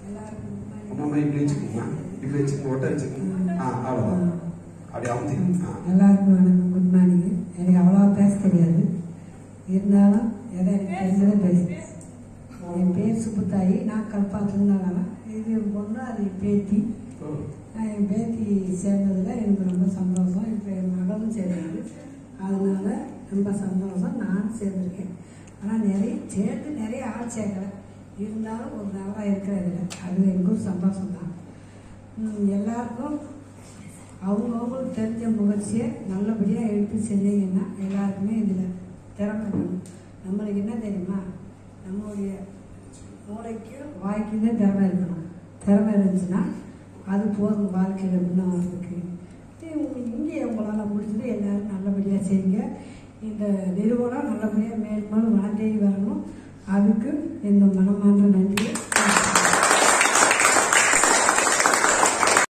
அம்மா அம்மா இப்படி வச்சுக்கோங்க இப்படி வச்சுக்கோங்க ஒட்ட வச்சுக்கோங்க ஆ அவ்வளோதான் அப்படி அமுத்திக்கணும் ஆ எல்லாருக்கும் வணக்கம் குட் மார்னிங் எனக்கு அவ்வளோவா பேச தெரியாது இருந்தாலும் எதை எனக்கு தெரிஞ்சதை பேசுகிறேன் என் பேர் சுப்புத்தாயி நான் கல்பாத்துனால இது என் பொண்ணு அது என் பேத்தி ஓ நான் என் பேத்தி சேர்ந்ததில் எனக்கு ரொம்ப சந்தோஷம் இப்போ என் மகளும் சேர்ந்தது அதனால ரொம்ப சந்தோஷம் நானும் சேர்ந்துருக்கேன் ஆனால் நிறைய சேர்ந்து நிறைய ஆள் சேர்க்கலை இருந்தாலும் ஒரு நல்லா இருக்கிறதில்ல அது எங்களுக்கும் சந்தோஷம் தான் எல்லாருக்கும் அவங்கவுங்களுக்கு தெரிஞ்ச முயற்சியை நல்லபடியாக எடுத்து செஞ்சீங்கன்னா எல்லாருக்குமே இதில் திறமை வேணும் நம்மளுக்கு என்ன தெரியுமா நம்மளுடைய மூளைக்கும் வாய்க்கும் தான் திறமை இருக்கணும் திறமை இருந்துச்சுன்னா அது போதும் வாழ்க்கையில் இன்னும் இருக்கு இங்கே உங்களால் முடிஞ்சது எல்லாரும் நல்லபடியாக செய்யுங்க இந்த நிறுவனம் நல்லபடியாக மேல் மேலும் வளர்ந்தே வரணும் அதுக்கு இந்த மனமான